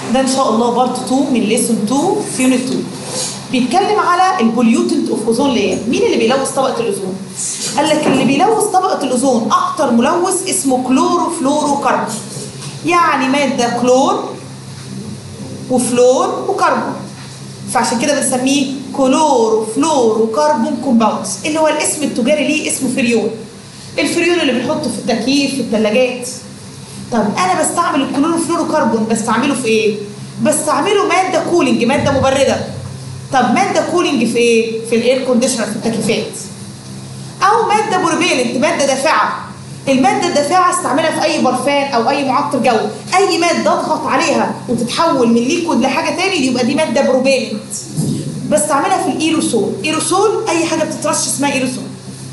ده ان شاء الله بارت 2 من ليسون 2 في يونت 2 بيتكلم على البوليوتنت اوف اوزون لاير مين اللي بيلوث طبقه الاوزون قال لك اللي بيلوث طبقه الاوزون اكتر ملوث اسمه كلوروفلورو كربون يعني ماده كلور وفلور وكربون فعشان كده بنسميه كلورو فلورو كربون كومباوندز اللي هو الاسم التجاري ليه اسمه فريون الفريون اللي بنحطه في التكييف في الثلاجات طب انا بستعمل الكلورو فلورو كربون بستعمله في ايه بستعمله ماده كولينج ماده مبرده طب ماده كولينج في ايه في الاير كونديشنر في التكييفات او ماده بروبيلنت ماده دافعه الماده الدافعه استعملها في اي برفان او اي معطر جو اي ماده اضغط عليها وتتحول من ليكويد لحاجه تاني يبقى دي ماده بروبيلنت بستعملها في الايروسول ايروسول اي حاجه بتترش اسمها ايروسول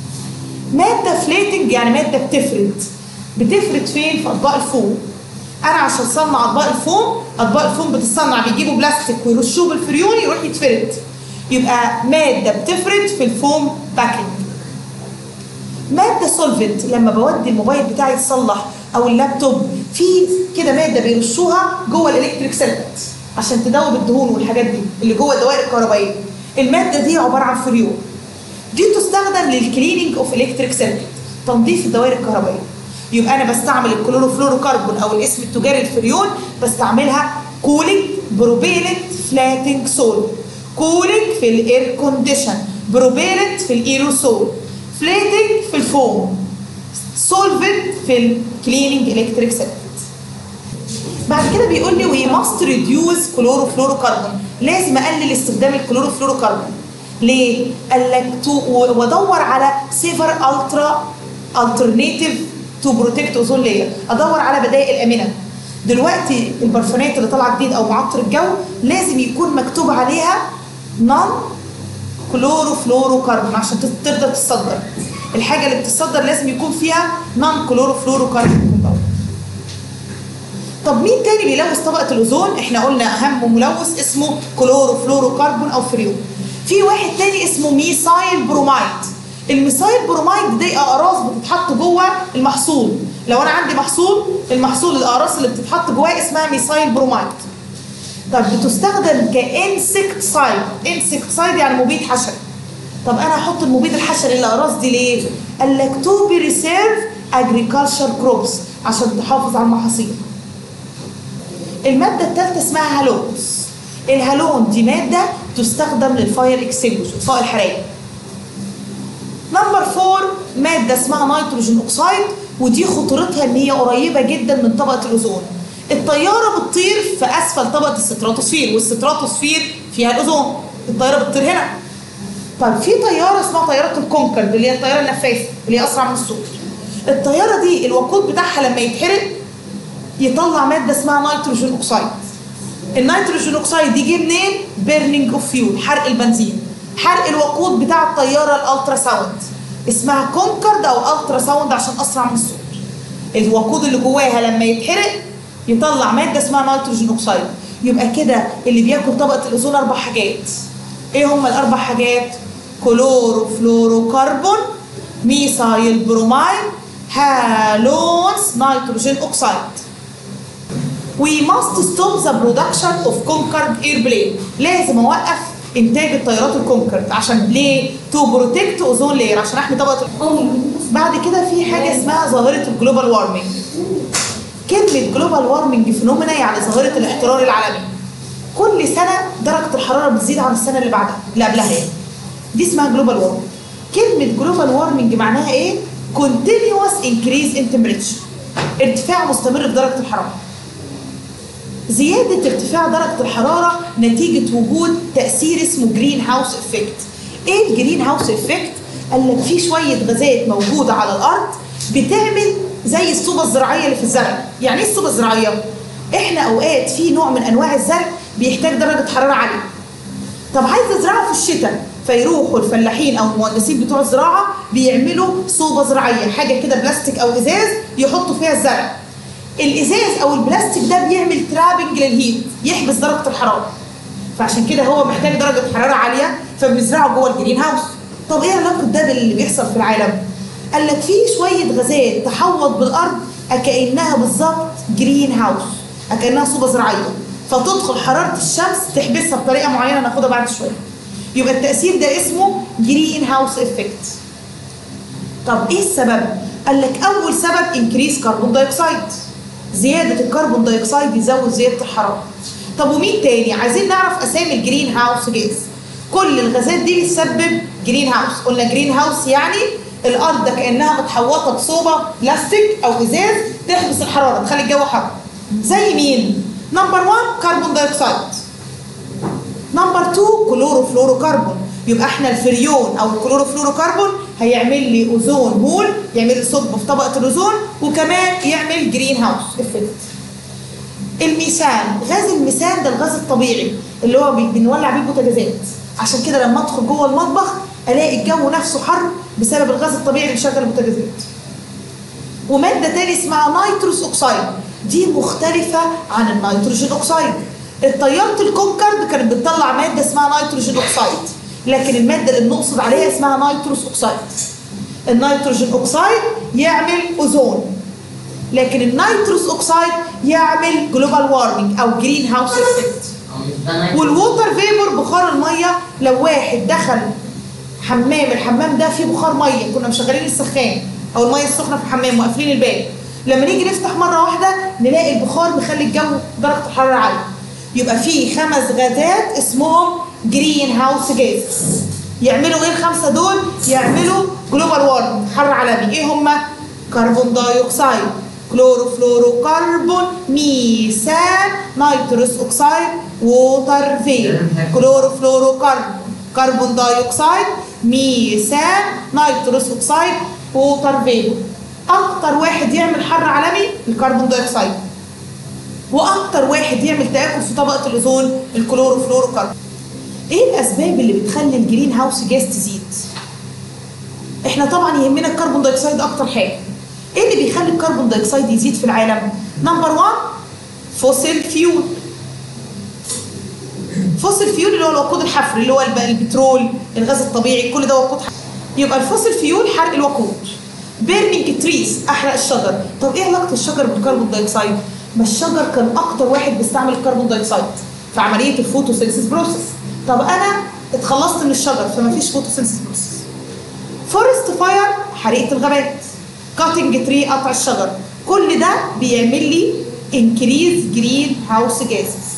ماده فليتنج يعني ماده بتفرد بتفرد فين في اطباق الفوم انا عشان اصنع اطباق الفوم اطباق الفوم بتتصنع بيجيبوا بلاستيك ويرشوه بالفريون يروح يتفرد يبقى ماده بتفرد في الفوم باكينج ماده سولفنت لما بودي الموبايل بتاعي يتصلح او اللابتوب في كده ماده بيرشوها جوه الالكتريك سيركت عشان تدوب الدهون والحاجات دي اللي جوه الدوائر الكهربائيه الماده دي عباره عن فريون دي تستخدم للكليننج اوف الكتريك سيركت تنظيف الدوائر الكهربائيه يبقى انا بستعمل الكلوروفلوروكربون او الاسم التجاري الفريون بستعملها كولينج بروبيلنت فلاتنج سول كولينج في الاير كونديشن بروبيلنت في الايروسول فليتنج في الفوم سولفنت في الكليننج الكتريك سيركت بعد كده بيقول لي وي ماست ريديوس كلوروفلوروكربون لازم اقلل استخدام الكلوروفلوروكربون ليه؟ قال لك تو وادور على سيفر الترا الترناتيف تو بروتكت اوزون لاير ادور على بدائل امنه دلوقتي البرفانات اللي طالعه جديد او معطر الجو لازم يكون مكتوب عليها نون كلوروفلوروكربون عشان تقدر تصدر الحاجه اللي بتصدر لازم يكون فيها نون كلوروفلوروكربون طب مين تاني بيلوث طبقه الاوزون احنا قلنا اهم ملوث اسمه كلوروفلوروكربون او فريون في واحد تاني اسمه ميثايل برومايد الميثايل برومايد دي اقراص بتتحط جوه المحصول لو انا عندي محصول المحصول الاقراص اللي بتتحط جواه اسمها ميثايل برومايد طب بتستخدم كانسكتسايد انسكتسايد يعني مبيد حشري طب انا هحط المبيد الحشري الاقراص دي ليه قال لك تو بي ريسيرف اجريكلتشر كروبس عشان تحافظ على المحاصيل الماده الثالثه اسمها هالونز الهالون دي ماده تستخدم للفاير اكسtinguisher اطفاء الحرائق نمبر فور ماده اسمها نيتروجين اوكسايد ودي خطورتها ان هي قريبه جدا من طبقه الاوزون الطياره بتطير في اسفل طبقه الستراتوسفير والستراتوسفير فيها الاوزون الطياره بتطير هنا طيب في طياره اسمها طياره الكونكرد اللي هي الطياره النفاثه اللي هي اسرع من الصوت الطياره دي الوقود بتاعها لما يتحرق يطلع ماده اسمها نيتروجين اوكسايد النيتروجين اوكسايد يجي منين بيرنينج اوف فيول حرق البنزين حرق الوقود بتاع الطياره الالترا ساوند اسمها كونكرد او الترا ساوند عشان اسرع من الصوت الوقود اللي جواها لما يتحرق يطلع ماده اسمها نيتروجين اوكسايد يبقى كده اللي بياكل طبقه الاوزون اربع حاجات ايه هم الاربع حاجات كلوروفلوروكربون ميثايل برومايد هالونز نيتروجين اوكسايد We must stop the production of Concorde airplane لازم اوقف انتاج الطيارات الكونكرد عشان ليه؟ تو بروتكت اوزون لاير عشان احمي طبقه بعد كده في حاجه اسمها ظاهره الجلوبال وارمنج كلمه جلوبال وارمنج فينومينا يعني ظاهره الاحترار العالمي كل سنه درجه الحراره بتزيد عن السنه اللي بعدها اللي قبلها يعني دي اسمها جلوبال وارمنج كلمه جلوبال وارمنج معناها ايه continuous increase in temperature ارتفاع مستمر في درجه الحراره زيادة ارتفاع درجة الحرارة نتيجة وجود تأثير اسمه جرين هاوس افكت. ايه الجرين هاوس افكت؟ قال لك في شوية غازات موجودة على الأرض بتعمل زي الصوبة الزراعية اللي في الزرع. يعني ايه الصوبة الزراعية؟ احنا أوقات في نوع من أنواع الزرع بيحتاج درجة حرارة عالية. طب عايز أزرعه في الشتاء فيروحوا الفلاحين أو المهندسين بتوع الزراعة بيعملوا صوبة زراعية حاجة كده بلاستيك أو إزاز يحطوا فيها الزرع. الازاز او البلاستيك ده بيعمل ترابنج للهيت يحبس درجه الحراره فعشان كده هو محتاج درجه حراره عاليه فبيزرعه جوه الجرين هاوس طب ايه علاقه ده باللي بيحصل في العالم قال لك في شويه غازات تحوط بالارض كانها بالظبط جرين هاوس كانها صوبه زراعيه فتدخل حراره الشمس تحبسها بطريقه معينه ناخدها بعد شويه يبقى التاثير ده اسمه جرين هاوس افكت طب ايه السبب قال لك اول سبب انكريس كربون دايوكسيد زياده الكربون دايوكسيد يزود زياده الحراره طب ومين تاني عايزين نعرف اسامي الجرين هاوس جاز كل الغازات دي بتسبب جرين هاوس قلنا جرين هاوس يعني الارض ده كانها متحوطه بصوبه بلاستيك او ازاز تحبس الحراره تخلي الجو حر زي مين نمبر 1 كربون دايوكسيد نمبر 2 كلوروفلوروكربون يبقى احنا الفريون او الكلوروفلوروكربون هيعمل لي اوزون هول يعمل لي ثقب في طبقه الاوزون وكمان يعمل جرين هاوس افكت الميثان غاز الميثان ده الغاز الطبيعي اللي هو بي- بنولع بيه البوتاجازات عشان كده لما ادخل جوه المطبخ الاقي الجو نفسه حر بسبب الغاز الطبيعي اللي بيشغل البوتاجازات وماده تاني اسمها نيتروس اوكسيد دي مختلفه عن النيتروجين اوكسيد الطياره الكونكرد كانت بتطلع ماده اسمها نيتروجين اوكسيد لكن الماده اللي بنقصد عليها اسمها نيتروس اوكسيد النيتروجين اوكسيد يعمل اوزون لكن النيتروس اوكسيد يعمل جلوبال وارمنج او جرين هاوس افكت والووتر فيبر بخار الميه لو واحد دخل حمام الحمام ده فيه بخار ميه كنا مشغلين السخان او الميه السخنه في الحمام وقافلين الباب لما نيجي نفتح مره واحده نلاقي البخار مخلي الجو درجه الحراره عاليه يبقى في خمس غازات اسمهم جرين هاوس جاز يعملوا ايه الخمسه دول يعملوا جلوبال وارمنج حر عالمي ايه هما كربون دايوكسيد كلوروفلوروكربون ميثان نيتروس اوكسيد ووتر فيبر كلوروفلوروكربون كربون دايوكسيد ميثان نيتروس اوكسيد ووتر فيبر اكتر واحد يعمل حر عالمي الكربون دايوكسيد واكتر واحد يعمل تاكل في طبقه الاوزون الكلوروفلوروكربون ايه الاسباب اللي بتخلي الجرين هاوس جاز تزيد احنا طبعا يهمنا الكربون دايوكسيد اكتر حاجه ايه اللي بيخلي الكربون دايوكسيد يزيد في العالم نمبر 1 فوسيل فيول فوسيل فيول اللي هو الوقود الحفري اللي هو الب- البترول الغاز الطبيعي كل ده وقود حفري يبقى الفوسيل فيول حرق الوقود بيرنينج تريز احرق الشجر طب ايه علاقه الشجر بالكربون دايوكسيد ما الشجر كان اكتر واحد بيستعمل الكربون دايوكسيد في عمليه الفوتوسينثيس بروسيس طب انا اتخلصت من الشجر فما فيش فوتوسينثيس بروسيس فورست فاير حريقه الغابات كاتنج تري قطع الشجر كل ده بيعمل لي انكريز جرين هاوس جازز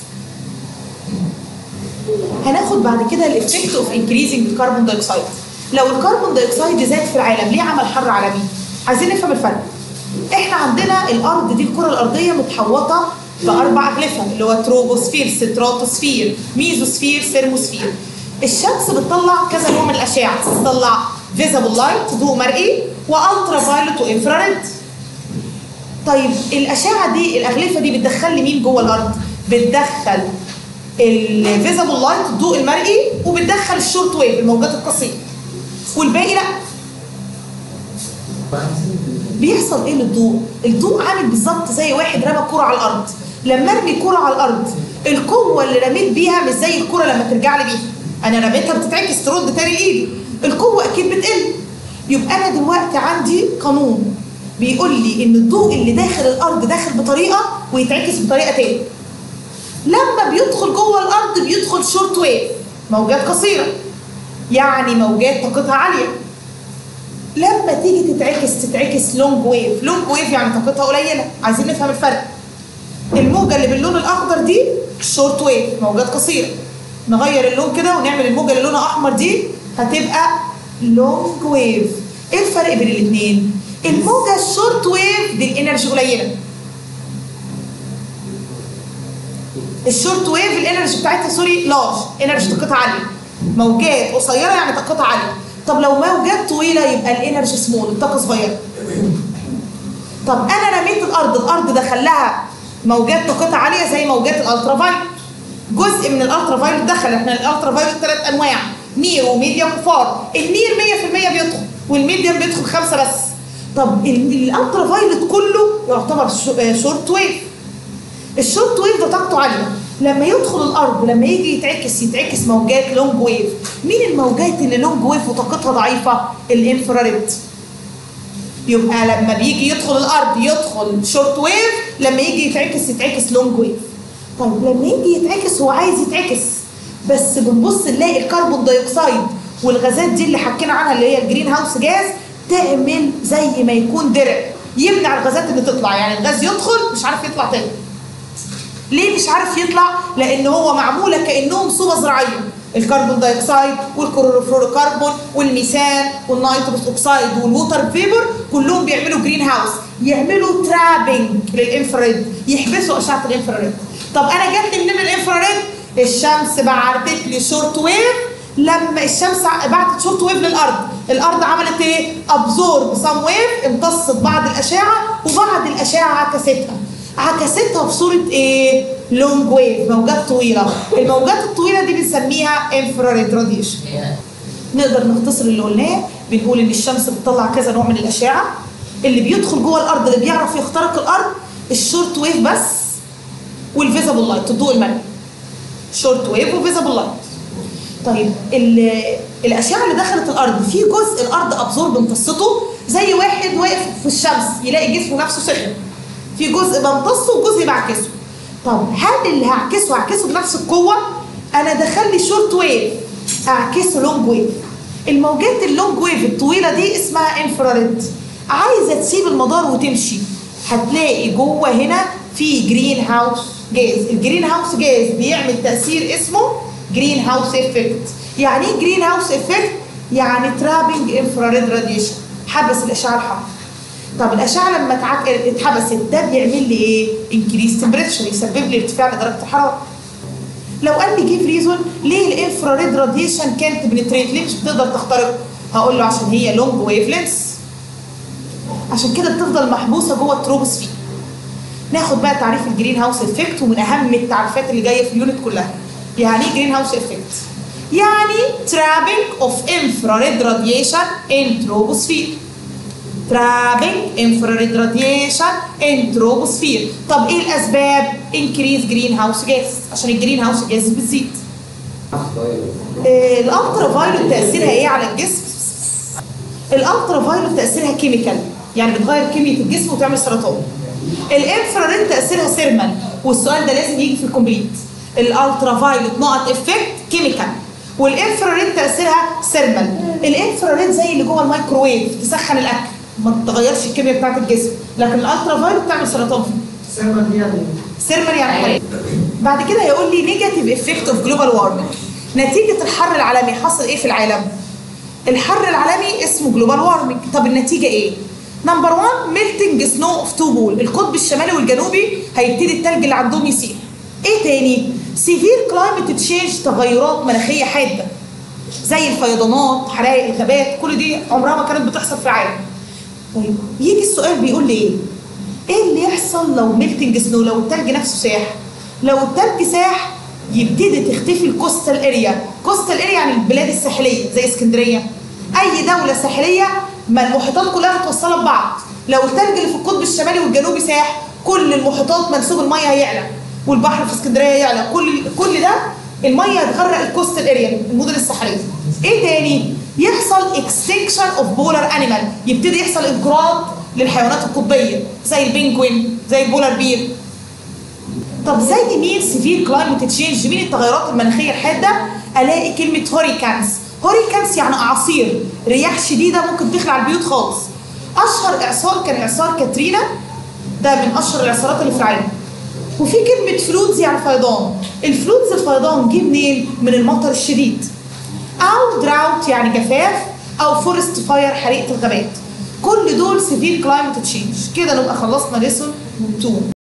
هناخد بعد كده الافكت اوف انكريزنج الكربون دايوكسيد لو الكربون دايوكسيد زاد في العالم ليه عمل حر عالمي عايزين نفهم الفرق احنا عندنا الارض دي الكره الارضيه متحوطه باربع اغلفه اللي هو تروبوسفير ستراتوسفير ميزوسفير ثيرموسفير الشمس بتطلع كذا نوع من الاشعه بتطلع فيزابل لايت ضوء مرئي والترا فايلوت وانفراريد طيب الاشعه دي الاغلفه دي بتدخل لي مين جوه الارض بتدخل الفيزابل لايت الضوء المرئي وبتدخل الشورت ويف الموجات القصيره والباقي لا بيحصل ايه للضوء الضوء عامل بالظبط زي واحد رمى كرة على الارض لما ارمي كرة على الارض القوة اللي رميت بيها مش زي الكرة لما ترجع لي بيها انا رميتها بتتعكس ترد تاني لايدي القوة اكيد بتقل يبقى انا دلوقتي عندي قانون بيقول لي ان الضوء اللي داخل الارض داخل بطريقة ويتعكس بطريقة تاني لما بيدخل جوه الارض بيدخل شورت ويف موجات قصيرة يعني موجات طاقتها عالية لما تيجي تتعكس تتعكس لونج ويف لونج ويف يعني طاقتها قليله عايزين نفهم الفرق الموجه اللي باللون الاخضر دي شورت ويف موجات قصيره نغير اللون كده ونعمل الموجه اللي لونها احمر دي هتبقى لونج ويف ايه الفرق بين الاثنين الموجه الشورت ويف دي الانرجي قليله الشورت ويف الانرجي بتاعتها سوري لارج انرجي طاقتها عاليه موجات قصيره يعني طاقتها عاليه طب لو موجات طويله يبقى الانرجي سمول الطاقه صغيره طب انا رميت الارض الارض دخل لها موجات طاقتها عاليه زي موجات الالترا فايلوت جزء من الالترا فايلوت دخل احنا الالترا فايلوت ثلاث انواع نير وميديوم وفار النير 100% بيدخل والميديوم بيدخل خمسه بس طب ال- الالترا فايلوت كله يعتبر شو- شورت ويف الشورت ويف ده طاقته عاليه لما يدخل الارض لما يجي يتعكس يتعكس موجات لونج ويف مين الموجات اللي لونج ويف وطاقتها ضعيفه الانفراريد يبقى لما بيجي يدخل الارض يدخل شورت ويف لما يجي يتعكس يتعكس لونج ويف طيب لما يجي يتعكس هو عايز يتعكس بس بنبص نلاقي الكربون دايوكسيد والغازات دي اللي حكينا عنها اللي هي الجرين هاوس جاز تعمل زي ما يكون درع يمنع الغازات اللي تطلع يعني الغاز يدخل مش عارف يطلع تاني ليه مش عارف يطلع لان هو معموله كانهم صوبه زراعيه الكربون دايوكسيد والكلوروفلوروكربون والميثان والنيتروس اوكسيد والووتر فيبر كلهم بيعملوا جرين هاوس يعملوا ترابنج للانفراريد يحبسوا اشعه الانفراريد طب انا جات لي منين الانفراريد الشمس بعتت لي شورت ويف لما الشمس بعتت شورت ويف للارض الارض عملت ايه ابزورب سام ويف امتصت بعض الاشعه وبعض الاشعه عكستها عكستها في صوره ايه لونج ويف موجات طويله الموجات الطويله دي بنسميها انفراريد راديشن نقدر نختصر اللي قلناه بنقول ان الشمس بتطلع كذا نوع من الاشعه اللي بيدخل جوه الارض اللي بيعرف يخترق الارض الشورت ويف بس والفيزابل لايت الضوء المرئي شورت ويف وفيزابل لايت طيب الاشعه اللي دخلت الارض في جزء الارض ابزورب امتصته زي واحد واقف في الشمس يلاقي جسمه نفسه سخن في جزء بمتصه وجزء بعكسه طب هل اللي هعكسه هعكسه بنفس القوه انا دخل لي شورت ويف اعكسه لونج ويف الموجات اللونج ويف الطويله دي اسمها انفراريد عايزه تسيب المدار وتمشي هتلاقي جوه هنا في جرين هاوس جاز الجرين هاوس جاز بيعمل تاثير اسمه جرين هاوس افكت يعني ايه جرين هاوس افكت يعني ترابنج انفراريد راديشن حبس الاشعه الحمراء طب الاشعه لما اتعك... اتحبست ده بيعمل لي ايه انكريس تمبريتشر يسبب لي ارتفاع لدرجه الحراره لو قال لي جيف ريزون ليه الانفراريد راديشن كانت بنتريت ليه مش بتقدر تخترق هقول له عشان هي لونج ويف لينس عشان كده بتفضل محبوسه جوه التروبوسفير ناخد بقى تعريف الجرين هاوس افكت ومن اهم التعريفات اللي جايه في اليونت كلها يعني ايه جرين هاوس افكت يعني trapping of infrared radiation in troposphere trapping infrared radiation in troposphere طب ايه الاسباب increase greenhouse gas عشان الجرين هاوس جاز بتزيد إيه الالترا فايولوت تاثيرها ايه على الجسم الالترا فايولوت تاثيرها كيميكال يعني بتغير كميه الجسم وتعمل سرطان الانفراريد تاثيرها سيرمال والسؤال ده لازم يجي في الكومبليت الالترا فايولوت نقط افكت كيميكال والانفراريد تاثيرها سيرمال الانفراريد زي اللي جوه الميكروويف تسخن الاكل ما تغيرش الكيمياء بتاعت الجسم لكن الالترا فايولوت تعمل سرطان سيرمال دي يعني سيرمال يعني حرق بعد كده هيقول لي نيجاتيف افكت اوف جلوبال وارمنج نتيجه الحر العالمي حصل ايه في العالم الحر العالمي اسمه جلوبال وارمنج طب النتيجه ايه نمبر 1 ميلتنج سنو اوف تو بول القطب الشمالي والجنوبي هيبتدي التلج اللي عندهم يسيح ايه تاني سيفير كلايمت تشينج تغيرات مناخيه حاده زي الفيضانات حرائق الغابات كل دي عمرها ما كانت بتحصل في العالم طيب يجي السؤال بيقول لي ايه ايه اللي يحصل لو ميلتنج سنو لو التلج نفسه ساح لو التلج ساح يبتدي تختفي الكوستال اريا كوستال اريا يعني البلاد الساحليه زي اسكندريه اي دوله ساحليه ما المحيطات كلها متوصله ببعض لو التلج اللي في القطب الشمالي والجنوبي ساح كل المحيطات منسوب الميه هيعلى والبحر في اسكندريه يعلى كل كل ده الميه هتغرق الكوستال اريا المدن الساحليه ايه تاني يحصل اكستنكشن اوف بولار انيمال يبتدي يحصل انقراض للحيوانات القطبيه زي البنجوين زي البولار بير طب زي مين سيفير كلايمت تشينج مين التغيرات المناخيه الحاده الاقي كلمه هوريكانز هوريكانز يعني اعاصير رياح شديده ممكن تخلع البيوت خالص اشهر اعصار كان اعصار كاترينا ده من اشهر الاعصارات اللي في العالم وفي كلمه فلودز يعني فيضان الفلودز الفيضان جه منين من المطر الشديد او دراوت يعني جفاف او فورست فاير حريقه الغابات كل دول سيفير كلايمت تشينج كده نبقى خلصنا ليسون 2